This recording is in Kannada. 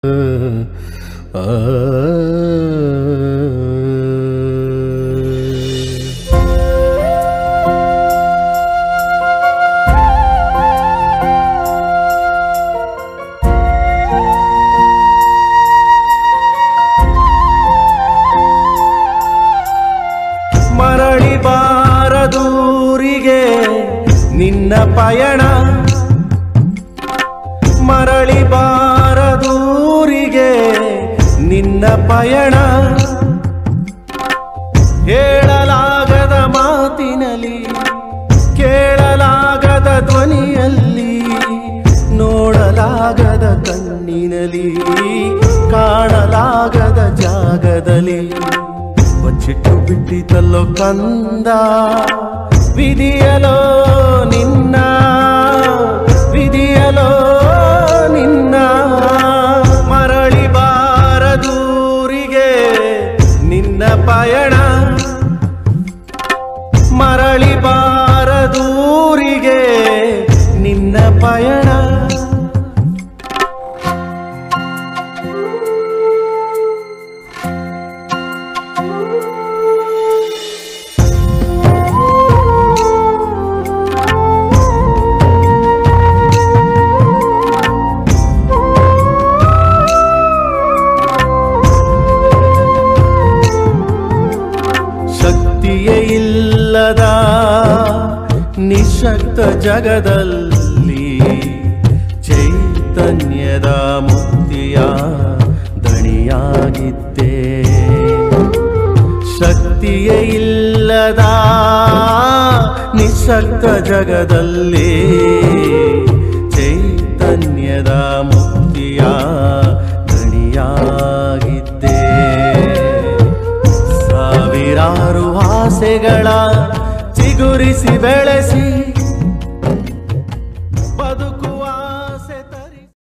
ಮರಳಿ ಬಾರದೂರಿಗೆ ನಿನ್ನ ಪಯಣ ಮರಳಿ ಬಾರದೂರಿಗೆ ನಿನ್ನ ಪಯಣ ಹೇಳಲಾಗದ ಮಾತಿನಲ್ಲಿ ಕೇಳಲಾಗದ ಧ್ವನಿಯಲ್ಲಿ ನೋಡಲಾಗದ ಕಣ್ಣಿನಲ್ಲಿ ಕಾಣಲಾಗದ ಜಾಗದಲ್ಲಿ ಬಚ್ಚಿಟ್ಟು ಬಿಟ್ಟಿತಲ್ಲೋ ಕಂದ ವಿಧಿಯಲೋ ನಿನ್ನ ವಿಧಿಯಲೋ ನಿನ್ನ ಮರಳಿ ಬಾರದೂರಿಗೆ ನಿನ್ನ ಪಯಣ ಮರಳಿ ಬಾರದೂರಿಗೆ ನಿನ್ನ ಪಯಣ ಶಕ್ತಿಯೇ ಇಲ್ಲದ ನಿಶಕ್ತ ಜಗದಲ್ಲಿ ಚೈತನ್ಯದ ಮುಕ್ತಿಯ ದಣಿಯಾಗಿದ್ದೆ ಶಕ್ತಿಯೇ ಇಲ್ಲದ ನಿಶಕ್ತ ಜಗದಲ್ಲಿ ಚೈತನ್ಯದ ಮುಕ್ತಿಯ ದಣಿಯಾಗಿದ್ದೆ ಸಾವಿರಾರು ಆಸೆಗಳ ಚಿಗುರಿಸಿ ಬೆಳೆಸಿ